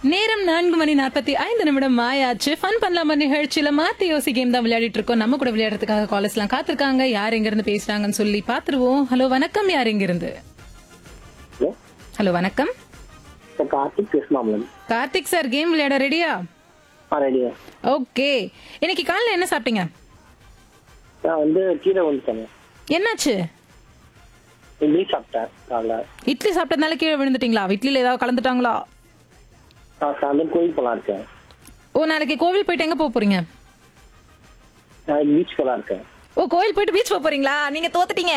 நேரம் நான்கு மணி நாற்பத்தி ஐந்து நிமிடம் ஆயாச்சு ஃபன் பண்ணலாமா நிகழ்ச்சியில மாத்தி யோசி கேம் தான் விளையாடிட்டு இருக்கோம் நம்ம கூட விளையாடுறதுக்காக காலேஜ் எல்லாம் காத்திருக்காங்க யார் எங்க இருந்து பேசுறாங்கன்னு சொல்லி பாத்துருவோம் ஹலோ வணக்கம் யார் எங்க இருந்து ஹலோ ஹலோ வணக்கம் சார் கார்த்திக் பேசலாம் கார்த்திக் சார் கேம் விளையாட ரெடியா ஆ ரெடியா ஓகே இன்னைக்கு காலைல என்ன சாப்பிட்டீங்க நான் வந்து கீழே வந்துட்டேன் என்னாச்சு இட்லி சாப்பிட்டேன் காலைல இட்லி சாப்பிட்டதுனால கீழே விழுந்துட்டீங்களா இட்லியில ஏதாவது கலந்துட்டாங்களா நான் சாயந்தரம் கோயில் போலாம் இருக்கேன் ஓ நாளைக்கு கோவில் போயிட்டு எங்க போக போறீங்க நான் பீச் போலாம் இருக்கேன் ஓ கோவில் போயிட்டு பீச் போக போறீங்களா நீங்க தோத்துட்டீங்க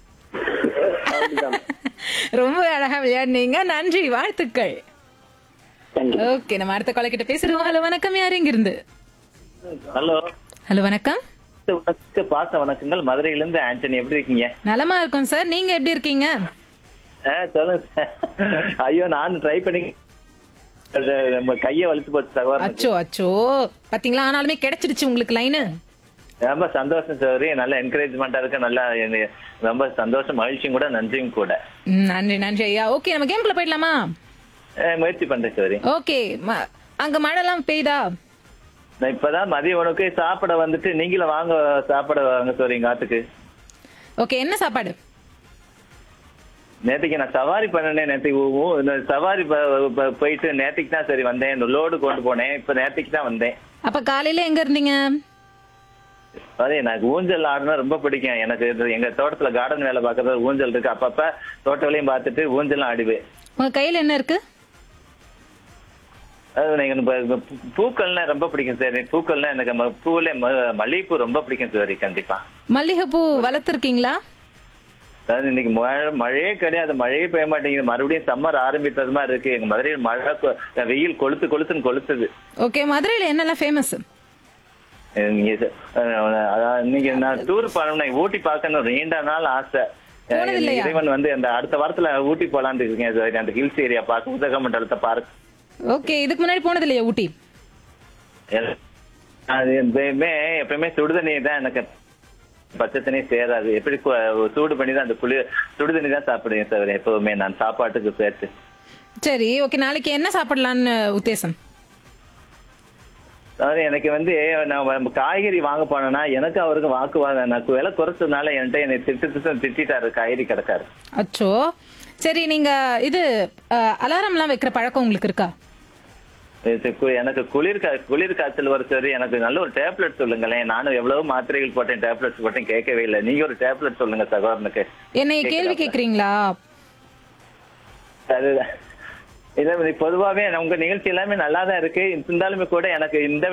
ரொம்ப அழகா விளையாடுனீங்க நன்றி வாழ்த்துக்கள் தேங்க்யூ ஓகே நம்ம அடுத்த கால கிட்ட பேசுறோம் ஹலோ வணக்கம் யார் இங்க இருந்து ஹலோ ஹலோ வணக்கம் உனக்கு பாச வணக்கங்கள் மதுரையில இருந்து ஆண்டனி எப்படி இருக்கீங்க நலமா இருக்கோம் சார் நீங்க எப்படி இருக்கீங்க ஆ, சொல்லுங்க சார். ஐயோ நான் ட்ரை பண்ணி அது நம்ம கையை வலிச்சு போச்சு சகோதரன் அச்சோ அச்சோ பாத்தீங்களா ஆனாலுமே கிடைச்சிடுச்சு உங்களுக்கு லைனு ரொம்ப சந்தோஷம் சரி நல்ல என்கரேஜ்மெண்டா இருக்கு நல்லா எனக்கு ரொம்ப சந்தோஷம் மகிழ்ச்சியும் கூட நன்றியும் கூட நன்றி நன்றி ஐயா ஓகே நம்ம கேம்குள்ள போயிடலாமா ஆ, முயற்சி பண்றேன் சரி ஓகே அங்க மழை எல்லாம் பெய்தா நான் இப்பதான் மதிய உணவுக்கு சாப்பிட வந்துட்டு நீங்களும் வாங்க சாப்பிட வாங்க சரி எங்க ஆத்துக்கு ஓகே என்ன சாப்பாடு நேத்துக்கு நான் சவாரி பண்ணனே நேற்றுக்கு ஊ- ஊ- இந்த சவாரி ப- ப- போயிட்டு நேத்துக்கு தான் சரி வந்தேன் இந்த லோடு கொண்டு போனேன் இப்ப நேத்துக்கு தான் வந்தேன் அப்ப காலையில எங்க இருந்தீங்க அதே எனக்கு ஊஞ்சல் ஆடுனா ரொம்ப பிடிக்கும் எனக்கு இது எங்க தோட்டத்துல கார்டன் வேலை பார்க்கறது ஊஞ்சல் இருக்கு அப்பப்ப தோட்ட வேலையும் பார்த்துட்டு ஊஞ்சலும் ஆடுவேன் உங்க கையில என்ன இருக்கு அது எனக்கு இந்த ப- ப- பூக்கள்னா ரொம்ப பிடிக்கும் சார் பூக்கள்னா எனக்கு ம- பூவுல ம- மல்லிகைப்பூ ரொம்ப பிடிக்கும் சார் கண்டிப்பா மல்லிகைப்பூ வளர்த்துருக்கீங்களா அதாவது இன்னைக்கு மழை மழையே கிடையாது மழையே பெய்ய மாட்டேங்குது மறுபடியும் சம்மர் ஆரம்பித்தது மாதிரி இருக்கு எங்க மதுரையில் மழை கொ- வெயில் கொளுத்து கொளுத்துன்னு கொளுத்துது ஓகே மதுரையில என்னெல்லாம் ஃபேமஸ் அஹ் நீங்க ச- அஹ் அதாவது இன்னைக்கு நான் டூர் பண்ணணும் ஊட்டி பார்க்கணும் நீண்ட நாள் ஆசை அஹ் போனது இல்லையா? இறைவன் வந்து அந்த அடுத்த வாரத்துல ஊட்டி போலான்னு இருக்கேன் சார் அந்த ஹில்ஸ் ஏரியா பார்க்க உதகமண்டலத்தை பார்க்க ஓகே இதுக்கு முன்னாடி போனது இல்லையா ஊட்டி எல்- அது எப்பயுமே எப்பயுமே சுடுதண்ணி தான் எனக்கு பச்சை தண்ணி சேராது எப்படி கு- சூடு பண்ணி தான் அந்த குளிர் சுடுதண்ணி தான் சாப்பிடுவேன் சார் எப்பவுமே நான் சாப்பாட்டுக்கு சேர்த்து சரி ஓகே நாளைக்கு என்ன சாப்பிடலான்னு உத்தேசம் அதாவது எனக்கு வந்து நான் வ- காய்கறி வாங்க போனேன்னா எனக்கு அவருக்கு வாக்குவாதம் நான் விலை குறைச்சதுனால என்கிட்ட என்னை திட்டு திட்டு திட்டாரு காய்கறி கிடக்காரு அச்சோ சரி நீங்க இது அலாரம்லாம் வைக்கிற பழக்கம் உங்களுக்கு இருக்கா இது கு- எனக்கு குளிர் கா- குளிர் காய்ச்சல் வர சரி எனக்கு நல்ல ஒரு டேப்லெட் சொல்லுங்களேன் நானும் எவ்வளவு மாத்திரைகள் போட்டேன் டேப்லெட்ஸ் போட்டேன் கேட்கவே இல்லை நீங்க ஒரு டேப்லெட் சொல்லுங்க சகோதரனுக்கு என்னை கேள்வி கேக்குறீங்களா அது இதை பொதுவாவே உங்க நிகழ்ச்சி எல்லாமே நல்லா தான் இருக்கு இருந்தாலுமே கூட எனக்கு இந்த